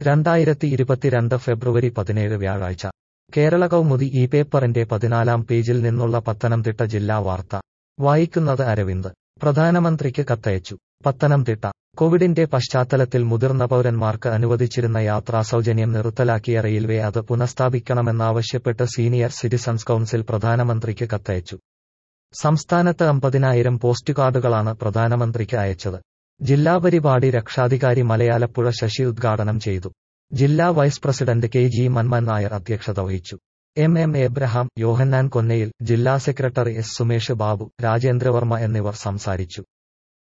രണ്ടായിരത്തി ഇരുപത്തിരണ്ട് ഫെബ്രുവരി പതിനേഴ് വ്യാഴാഴ്ച കേരള കൗമുദി ഈ പേപ്പറിന്റെ പതിനാലാം പേജിൽ നിന്നുള്ള പത്തനംതിട്ട ജില്ലാ വാർത്ത വായിക്കുന്നത് അരവിന്ദ് പ്രധാനമന്ത്രിക്ക് കത്തയച്ചു പത്തനംതിട്ട കോവിഡിന്റെ പശ്ചാത്തലത്തിൽ മുതിർന്ന പൗരന്മാർക്ക് അനുവദിച്ചിരുന്ന യാത്രാ സൗജന്യം നിർത്തലാക്കിയ റെയിൽവേ അത് പുനഃസ്ഥാപിക്കണമെന്നാവശ്യപ്പെട്ട് സീനിയർ സിറ്റിസൺസ് കൗൺസിൽ പ്രധാനമന്ത്രിക്ക് കത്തയച്ചു സംസ്ഥാനത്ത് അമ്പതിനായിരം പോസ്റ്റ് കാർഡുകളാണ് പ്രധാനമന്ത്രിക്ക് അയച്ചത് ജില്ലാ പരിപാടി രക്ഷാധികാരി മലയാലപ്പുഴ ശശി ഉദ്ഘാടനം ചെയ്തു ജില്ലാ vice president K G Manman Nair അധ്യക്ഷത വഹിച്ചു എം എം എബ്രഹാം യോഹന്നാൻ കൊന്നയിൽ ജില്ലാ സെക്രട്ടറി എസ് സുമേഷ് ബാബു രാജേന്ദ്രവർമ്മ എന്നിവർ സംസാരിച്ചു